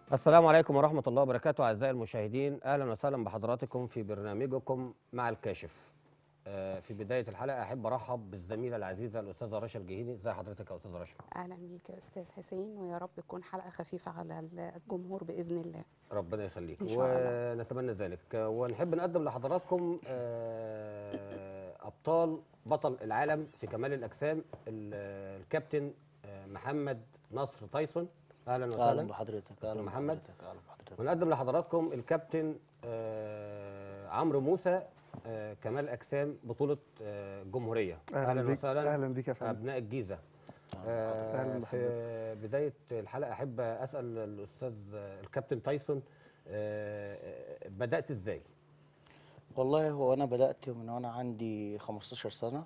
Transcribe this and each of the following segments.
السلام عليكم ورحمة الله وبركاته أعزائي المشاهدين أهلا وسهلا بحضراتكم في برنامجكم مع الكاشف آه، في بداية الحلقة أحب أرحب بالزميلة العزيزة الأستاذة رشا الجهيني إزي حضرتك يا أستاذة رشا اهلا بيك يا استاذ حسين ويا رب تكون حلقه خفيفه على الجمهور باذن الله ربنا يخليك إن شاء الله. ونتمنى ذلك آه، ونحب نقدم لحضراتكم آه، أبطال بطل العالم في كمال الأجسام ال- الكابتن آه، محمد نصر تايسون أهلا اهلا وسهلا بحضرتك اهلا محمد. بحضرتك اهلا بحضرتك ونقدم لحضراتكم الكابتن آه، عمرو موسى آه، كمال اجسام بطوله آه، الجمهوريه اهلا بيك وسهلا اهلا بيك يا فندم ابناء الجيزه آه، أهلاً في بدايه الحلقه احب اسال الاستاذ آه، الكابتن تايسون آه، آه، بدات ازاي والله هو انا بدات من وانا عندي 15 سنه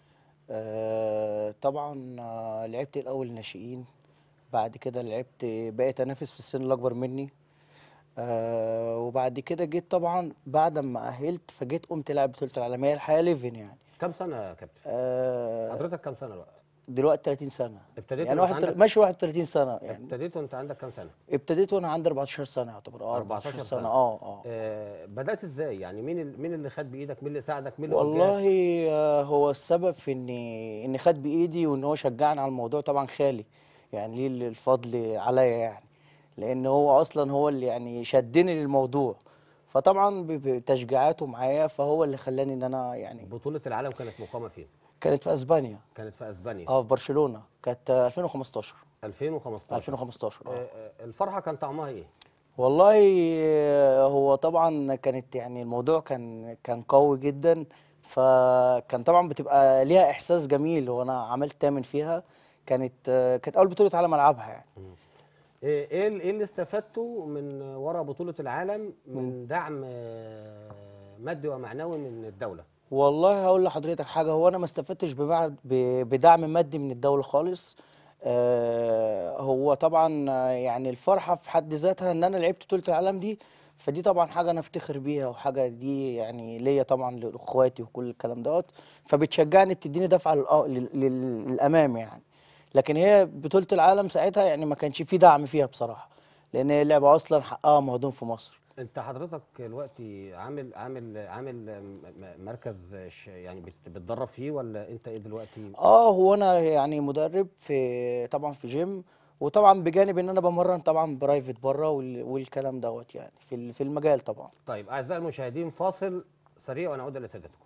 آه طبعا آه لعبت الاول ناشئين بعد كده لعبت بقيت انافس في السن الاكبر مني آه وبعد كده جيت طبعا بعد ما اهلت فجيت قمت لاعب بطوله العالميه الحقيقه ليفن يعني كم سنه يا كابتن آه حضرتك كم سنه بقى دلوقتي 30 سنه ابتديت يعني وأنت واحد عندك- ماشي 31 سنه يعني ابتديت وانت عندك كم سنه ابتديت وانا عندي 14 سنه يعتبر اه 14 14 سنة. سنه اه اه آه، بدات ازاي يعني مين ال- مين اللي خد بايدك مين اللي ساعدك مين اللي وجهك؟ والله آه، هو السبب في اني اني خد بايدي وان هو شجعني على الموضوع طبعا خالي يعني ليه الفضل عليا يعني لان هو اصلا هو اللي يعني شدني للموضوع فطبعا ب- بتشجيعاته معايا فهو اللي خلاني ان انا يعني بطوله العالم كانت مقامه فين كانت في اسبانيا كانت في اسبانيا اه في برشلونه كانت آه، 2015 2015 2015 آه، اه آه، الفرحه كان طعمها ايه؟ والله آه، هو طبعا كانت يعني الموضوع كان كان قوي جدا فكان طبعا بتبقى ليها احساس جميل وانا عملت تامن فيها كانت آه، كانت اول بطولة عالم العبها يعني ايه ايه ال- إيه اللي استفدته من وراء بطوله العالم من دعم آه، مادي ومعنوي من الدوله؟ والله هقول لحضرتك حاجة هو انا ما استفدتش ببعد ب- بدعم مادي من الدولة خالص آه، هو طبعا آه، يعني الفرحة في حد ذاتها ان انا لعبت بطولة العالم دي فدي طبعا حاجة انا افتخر بيها وحاجة دي يعني ليا طبعا لاخواتي وكل الكلام دوت فبتشجعني بتديني دفعة للأ- لل- لل- للامام يعني لكن هي بطولة العالم ساعتها يعني ما كانش في دعم فيها بصراحة لان هي لعبة اصلا حقها مهضوم في مصر انت حضرتك دلوقتي عامل عامل عامل م- م- مركز ش- يعني بت- بتدرب فيه ولا انت ايه دلوقتي؟ اه هو انا يعني مدرب في طبعا في جيم وطبعا بجانب ان انا بمرن طبعا برايفت بره وال- والكلام دوت يعني في ال- في المجال طبعا طيب اعزائي المشاهدين فاصل سريع ونعود الى سيادتكم.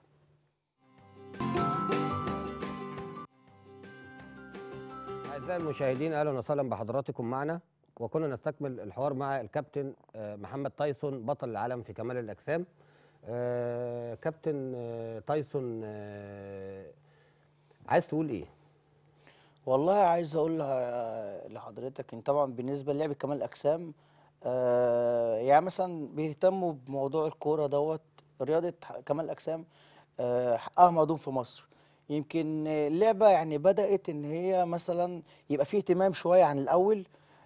اعزائي المشاهدين اهلا وسهلا بحضراتكم معنا وكنا نستكمل الحوار مع الكابتن آه، محمد تايسون بطل العالم في كمال الاجسام. آه، كابتن آه، تايسون آه، عايز تقول ايه؟ والله عايز اقول لح- لحضرتك ان طبعا بالنسبه للعب كمال الاجسام آه يعني مثلا بيهتموا بموضوع الكوره دوت رياضه ح- كمال الاجسام آه حقها مهضوم في مصر يمكن اللعبه يعني بدات ان هي مثلا يبقى فيه اهتمام شويه عن الاول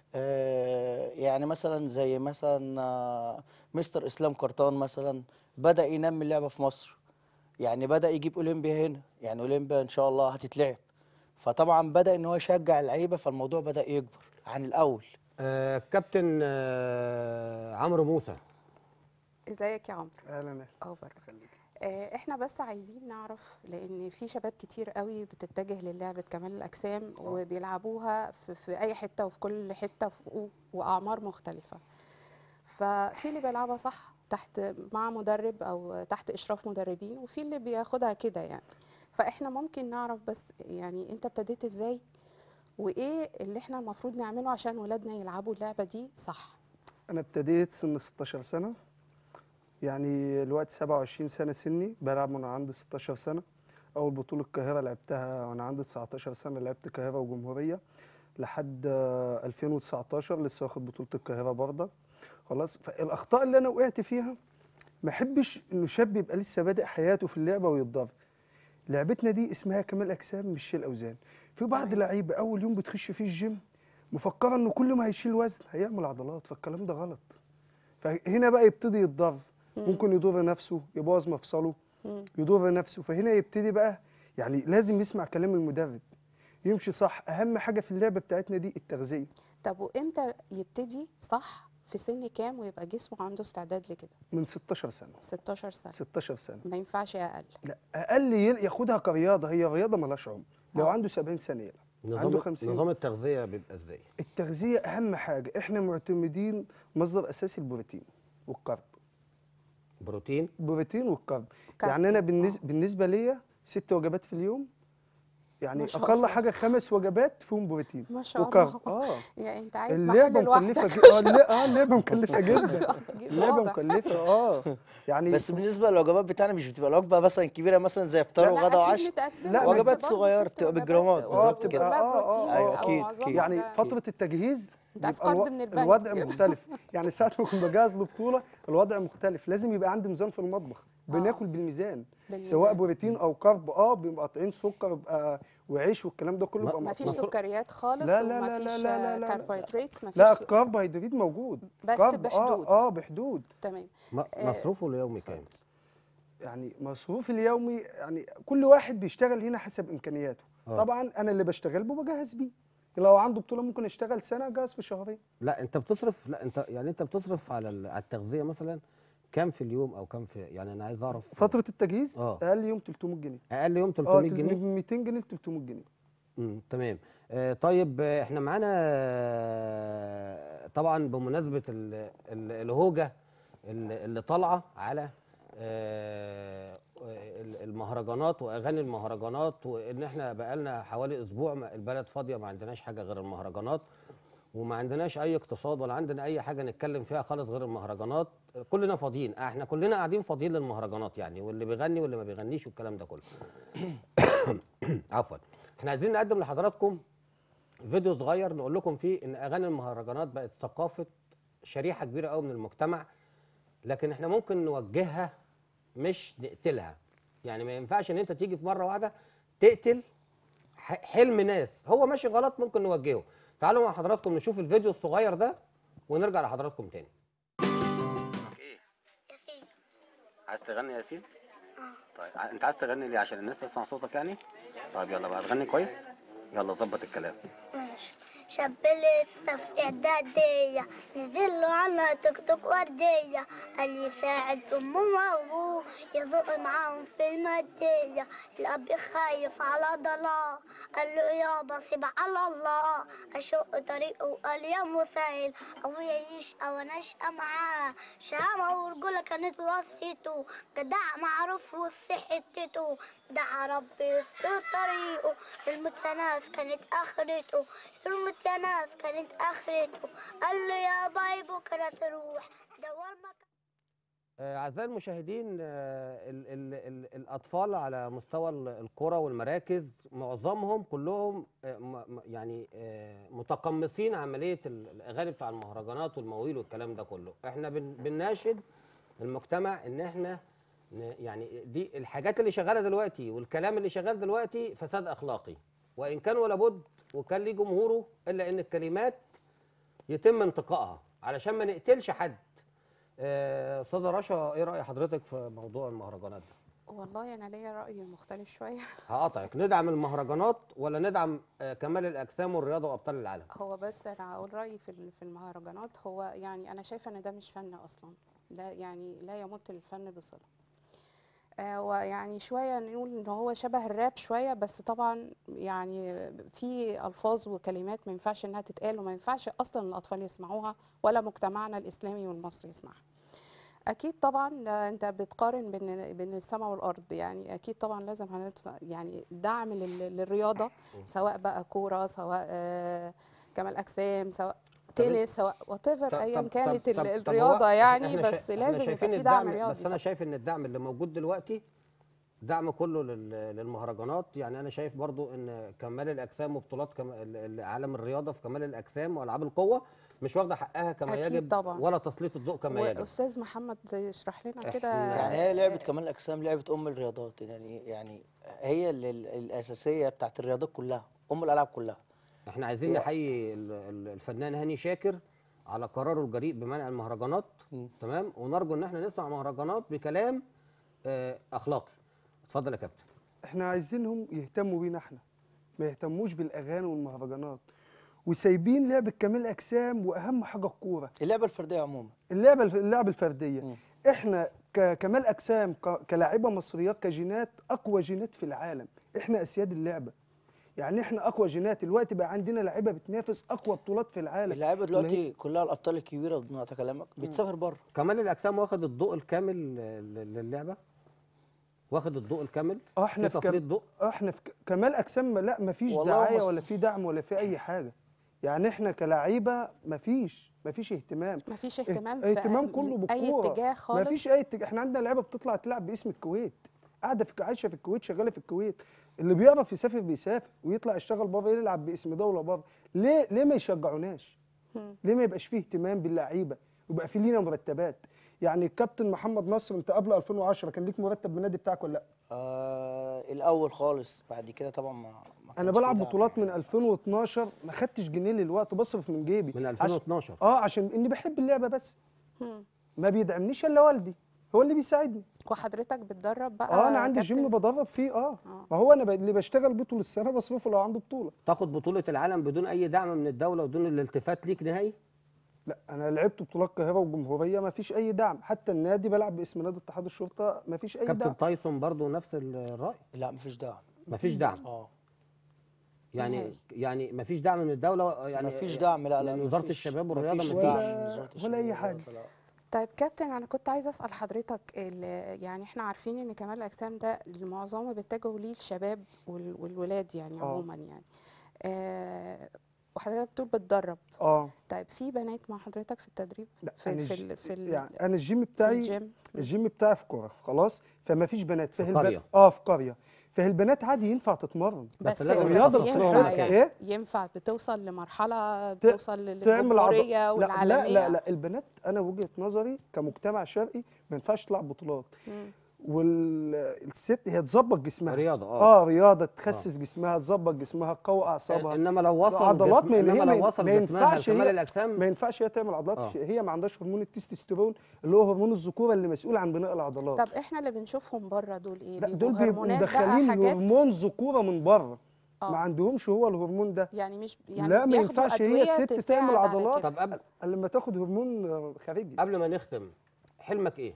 آه يعني مثلا زي مثلا آه مستر اسلام قرطان مثلا بدا ينمي اللعبه في مصر يعني بدا يجيب اولمبيا هنا يعني اولمبيا ان شاء الله هتتلعب فطبعا بدا ان هو يشجع اللعيبه فالموضوع بدا يكبر عن الاول آه، كابتن آه، عمرو موسى ازيك يا عمرو اهلا يا اخبارك آه، احنا بس عايزين نعرف لان في شباب كتير قوي بتتجه للعبه كمال الاجسام وبيلعبوها في, في اي حته وفي كل حته في- واعمار مختلفه ففي اللي بيلعبها صح تحت مع مدرب او تحت اشراف مدربين وفي اللي بياخدها كده يعني فاحنا ممكن نعرف بس يعني انت ابتديت ازاي وايه اللي احنا المفروض نعمله عشان ولادنا يلعبوا اللعبه دي صح انا ابتديت سن 16 سنه يعني الوقت 27 سنه سني بلعب من عندي 16 سنه اول بطوله القاهره لعبتها وانا عندي 19 سنه لعبت القاهره وجمهوريه لحد آه، 2019 لسه واخد بطوله القاهره برضه خلاص فالاخطاء اللي انا وقعت فيها ما احبش انه شاب يبقى لسه بادئ حياته في اللعبه ويتضرر لعبتنا دي اسمها كمال اجسام مش شيل اوزان في بعض تمام. لعيبه اول يوم بتخش فيه الجيم مفكره انه كل ما هيشيل وزن هيعمل عضلات فالكلام ده غلط فهنا بقى يبتدي يتضرر ممكن يضر نفسه يبوظ مفصله مم. يضر نفسه فهنا يبتدي بقى يعني لازم يسمع كلام المدرب يمشي صح اهم حاجه في اللعبه بتاعتنا دي التغذيه طب وامتى يبتدي صح في سن كام ويبقى جسمه عنده استعداد لكده من 16 سنه 16 سنه 16 سنه ما ينفعش اقل لا اقل ي- ياخدها كرياضه هي رياضه ملهاش عمر لو آه. عنده 70 سنه يلعب عنده نظام 50 نظام التغذيه بيبقى ازاي التغذيه اهم حاجه احنا معتمدين مصدر اساسي البروتين والكرب بروتين البروتين والكرب كرب. يعني انا آه. بالنسبه بالنسبه ليا ست وجبات في اليوم يعني ما شاء اقل الله. حاجه خمس وجبات فيهم بروتين ما شاء وكرب الله اه يعني انت عايز اللعبه محل لوحدك مكلفه جدا اه الل- اه اللعبه مكلفه جدا اللعبه واضح. مكلفه اه يعني بس بالنسبه للوجبات بتاعنا مش بتبقى الوجبه مثلا كبيره مثلا زي فطار لا، وغدا أكيد وعشاء متقسمة، لا، بس وجبات برضه صغيرة ست بتبقى وجبات بالجرامات و- بالظبط بتبقى- كده. وكلها آه، آه، بروتين آه، أيوة، أو أكيد، معظمها أكيد. يعني ده- فتره التجهيز أنت عايز بيبقى قرض الو- من البنك. الوضع مختلف يعني ساعه ما اكون بجهز لبطوله الوضع مختلف لازم يبقى عندي ميزان في المطبخ بناكل بالميزان بالميزان. سواء بروتين او كرب اه بيبقى قاطعين سكر بيبقى وعيش والكلام ده كله ما- بيبقى ما فيش مقطوع. سكريات خالص لا، لا، وما لا، لا، فيش لا، لا، لا. كربوهيدرات ما لا فيش الكربوهيدرات موجود بس كرب بحدود. اه اه بحدود تمام م- آه، مصروفه اليومي كام يعني مصروف اليومي يعني كل واحد بيشتغل هنا حسب امكانياته آه. طبعا انا اللي بشتغل به بجهز بيه لو عنده بطوله ممكن اشتغل سنه اجهز في شهرين لا انت بتصرف لا انت يعني انت بتصرف على ال- على التغذيه مثلا كام في اليوم او كام في يعني انا عايز اعرف فتره التجهيز آه. اقل يوم 300 جنيه اقل يوم اه 300 جنيه من 200 جنيه ل 300 جنيه امم تمام آه طيب آه، احنا معانا آه، طبعا بمناسبه ال- ال- الهوجه اللي اللي طالعه على آه، ال- المهرجانات واغاني المهرجانات وان احنا بقالنا حوالي اسبوع ما- البلد فاضيه ما عندناش حاجه غير المهرجانات وما عندناش اي اقتصاد ولا عندنا اي حاجه نتكلم فيها خالص غير المهرجانات كلنا فاضيين احنا كلنا قاعدين فاضيين للمهرجانات يعني واللي بيغني واللي ما بيغنيش والكلام ده كله عفوا احنا عايزين نقدم لحضراتكم فيديو صغير نقول لكم فيه ان اغاني المهرجانات بقت ثقافه شريحه كبيره قوي من المجتمع لكن احنا ممكن نوجهها مش نقتلها يعني ما ينفعش ان انت تيجي في مره واحده تقتل ح- حلم ناس هو ماشي غلط ممكن نوجهه تعالوا مع حضراتكم نشوف الفيديو الصغير ده ونرجع لحضراتكم تاني ايه ياسين عايز تغني يا ياسين طيب ع- انت عايز تغني ليه عشان الناس تسمع صوتك يعني طيب يلا بقى تغني كويس يلا ظبط الكلام ماشي شاب لسه في اعدادية نزل له عنها توك توك وردية قال يساعد امه وابوه يزق معاهم في المادية الاب خايف على ضلال قال له يابا سيب على الله اشق طريقه وقال يا مسهل ابويا يشقى وانا اشقى معاه شهامة ورجولة كانت وصيته جدع معروف وسط حتته دعا ربي يستر طريقه المتناس كانت اخرته المتناس كانت اخرته قال له يا باي بكره تروح دور مكان آه، أعزائي المشاهدين آه، ال ال ال الأطفال على مستوى ال- القرى والمراكز معظمهم كلهم آه، م- م- يعني آه، متقمصين عملية ال- الأغاني بتاع المهرجانات والمواويل والكلام ده كله احنا بن- بنناشد المجتمع ان احنا ن- يعني دي الحاجات اللي شغالة دلوقتي والكلام اللي شغال دلوقتي فساد أخلاقي وإن كان ولا بد وكان ليه جمهوره إلا إن الكلمات يتم انتقائها علشان ما نقتلش حد آه، استاذه رشا ايه راي حضرتك في موضوع المهرجانات ده والله انا ليا راي مختلف شويه هقاطعك ندعم المهرجانات ولا ندعم آه، كمال الاجسام والرياضه وابطال العالم هو بس انا هقول رايي في ال- في المهرجانات هو يعني انا شايفه ان ده مش فن اصلا ده يعني لا يمت للفن بصله آه ويعني شويه نقول ان هو شبه الراب شويه بس طبعا يعني في الفاظ وكلمات ما ينفعش انها تتقال وما ينفعش اصلا الاطفال يسمعوها ولا مجتمعنا الاسلامي والمصري يسمعها اكيد طبعا آه، انت بتقارن بين بين السماء والارض يعني اكيد طبعا لازم هندفع يعني دعم لل- للرياضه سواء بقى كوره سواء آه، كمال اجسام سواء طب إنت- تنس سواء وات ايفر طب- ايا طب- كانت طب- ال- طب- طب هو الرياضه يعني إحنا شا- بس إحنا لازم يبقى شايفين في دعم الدعم- رياضي بس انا طبعاً. شايف ان الدعم اللي موجود دلوقتي دعم كله لل- للمهرجانات يعني انا شايف برضو ان كمال الاجسام وبطولات كم... ال- ال- عالم الرياضه في كمال الاجسام والعاب القوه مش واخده حقها كما أكيد يجب طبعاً. ولا تسليط الضوء كما يجب واستاذ محمد يشرح لنا كده إحنا- يعني هي لعبة كمال الأجسام لعبة أم الرياضات يعني يعني هي ال- ال- الأساسية بتاعت الرياضات كلها أم الألعاب كلها احنا عايزين هي- نحيي ال- ال- الفنان هاني شاكر على قراره الجريء بمنع المهرجانات مم. تمام ونرجو ان احنا نسمع مهرجانات بكلام آه، اخلاقي اتفضل يا كابتن احنا عايزينهم يهتموا بينا احنا ما يهتموش بالاغاني والمهرجانات وسايبين لعبه كمال اجسام واهم حاجه الكوره اللعبه الفرديه عموما اللعبه اللعبه الفرديه مم. احنا ك- كمال اجسام ك- كلاعيبه مصريات كجينات اقوى جينات في العالم احنا اسياد اللعبه يعني احنا اقوى جينات الوقت بقى عندنا لعيبه بتنافس اقوى بطولات في العالم اللعيبه اللي هي- دلوقتي كلها الابطال الكبيره بدون قطع كلامك بتسافر بره كمال الاجسام واخد الضوء الكامل ل- للعبه واخد الضوء الكامل اه احنا في في تفريط كم... ضوء احنا في ك- كمال اجسام لا مفيش والله دعايه مصر- ولا في دعم ولا في اي حاجه يعني احنا كلاعيبه مفيش مفيش اهتمام مفيش اهتمام في اهتمام كله اي بالكوره اتجاه خالص مفيش اي اتجاه احنا عندنا لعيبه بتطلع تلعب باسم الكويت قاعده في عايشه في الكويت شغاله في الكويت اللي بيعرف يسافر بيسافر ويطلع يشتغل بره يلعب باسم دوله بره ليه ليه ما يشجعوناش مم. ليه ما يبقاش فيه اهتمام باللعيبه ويبقى في لينا مرتبات يعني الكابتن محمد نصر انت قبل 2010 كان ليك مرتب من النادي بتاعك ولا لا آه الاول خالص بعد كده طبعا ما, ما انا كانش في بلعب دعم بطولات يعني. من 2012 ما خدتش جنيه للوقت بصرف من جيبي من عش- 2012 اه عشان اني بحب اللعبه بس مم. ما بيدعمنيش الا والدي هو اللي بيساعدني وحضرتك بتدرب بقى اه انا عندي جيم كابتن؟ بدرب فيه اه آه. ما هو انا ب- اللي بشتغل بيه طول السنه بصرفه لو عنده بطوله تاخد بطوله العالم بدون اي دعم من الدوله ودون الالتفات ليك نهائي لا انا لعبت بطولات القاهره والجمهوريه ما فيش اي دعم حتى النادي بلعب باسم نادي اتحاد الشرطه ما فيش اي كابتن دعم تايسون برضو نفس الراي لا مفيش دعم مفيش دعم اه يعني نهائي. يعني مفيش دعم من الدوله يعني مفيش دعم لا لا من وزاره مفيش- الشباب والرياضه مفيش مفيش دعم ولا- من وزارة ولا الشباب أي حاجة. والرياضة، لا. طيب كابتن انا كنت عايزه اسال حضرتك ال- يعني احنا عارفين ان كمال الاجسام ده معظمه بيتجهوا ليه الشباب وال- والولاد يعني آه. عموما يعني آه وحضرتك بتقول بتدرب اه طيب في بنات مع حضرتك في التدريب لا في أنا في الج- ال في ال يعني انا الجيم في بتاعي الجيم الجيم بتاعي في كوره خلاص فما فيش بنات في فهي الب- قرية. اه في قريه فالبنات عادي ينفع تتمرن بس بس لازم بس الرياضة ينفع تصرفها يعني مكان. إيه؟ ينفع بتوصل لمرحله بتوصل تعمل عض... للجمهوريه لا, لا والعالميه لا لا البنات انا وجهه نظري كمجتمع شرقي ما ينفعش تلعب بطولات مم. والست هي تظبط جسمها رياضه اه اه رياضه تخسس جسمها تظبط جسمها تقوي اعصابها انما لو وصل عضلات جسم- ما- هي انما ما- لو وصل ما جسمها ينفعش لكمال هي- الاجسام ما ينفعش هي تعمل عضلات آه. هي ما عندهاش هرمون التستوستيرون اللي هو هرمون الذكوره اللي مسؤول عن بناء العضلات طب احنا اللي بنشوفهم بره دول ايه لا بيبقوا دول بيبقوا هرمونات بقى مدخلين حاجات هرمون ذكوره من بره آه. ما عندهمش هو الهرمون ده يعني مش يعني لا ما بياخدوا ينفعش هي أدوية الست تساعد تعمل على عضلات كده. طب قبل لما تاخد هرمون آه، خارجي قبل ما نختم حلمك ايه؟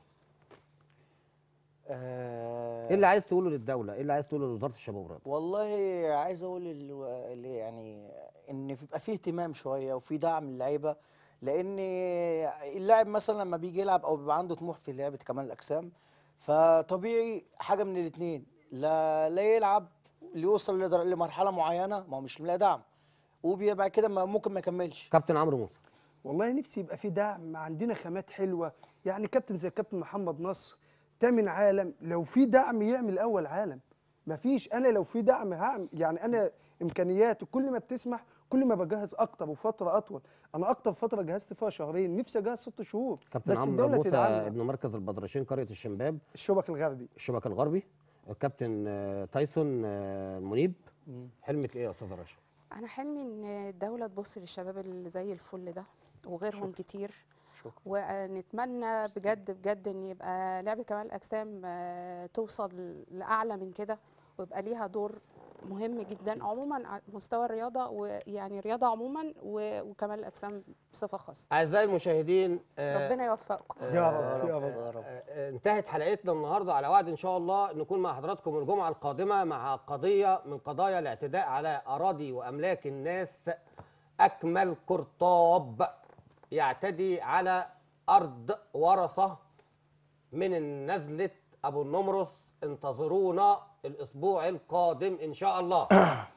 آه ايه اللي عايز تقوله للدوله؟ ايه اللي عايز تقوله لوزاره الشباب والرياضه؟ والله عايز اقول ال- ال- يعني ان يبقى فيه اهتمام شويه وفي دعم للعيبه لان اللاعب مثلا لما بيجي يلعب او بيبقى عنده طموح في لعبه كمال الاجسام فطبيعي حاجه من الاثنين لا لا يلعب ليوصل لدر- لمرحله معينه ما هو مش لاقي دعم وبعد كده ما- ممكن ما يكملش كابتن عمرو موسى والله نفسي يبقى في دعم عندنا خامات حلوه يعني كابتن زي كابتن محمد نصر تامن عالم لو في دعم يعمل اول عالم مفيش انا لو في دعم هعمل يعني انا امكانياتي كل ما بتسمح كل ما بجهز اكتر وفتره اطول انا اكتر فتره جهزت فيها شهرين نفسي اجهز ست شهور كابتن بس عمرو الدوله موسى تدعمنا ابن مركز البدرشين قريه الشمباب الشبك الغربي الشبك الغربي الكابتن آه، تايسون آه، منيب مم. حلمك ايه يا استاذ رشا؟ انا حلمي ان الدوله تبص للشباب اللي زي الفل ده وغيرهم كتير شكرا ونتمنى بجد بجد ان يبقى لعبه كمال الاجسام آه، توصل لاعلى من كده ويبقى ليها دور مهم جدا عموما على مستوى الرياضه ويعني الرياضه عموما و- وكمال الاجسام بصفه خاصه اعزائي المشاهدين آه، ربنا يوفقكم يا رب يا رب يا رب آه، انتهت حلقتنا النهارده على وعد ان شاء الله نكون مع حضراتكم الجمعه القادمه مع قضيه من قضايا الاعتداء على اراضي واملاك الناس اكمل قرطاب يعتدي على ارض ورثه من نزله ابو النمرس انتظرونا الاسبوع القادم ان شاء الله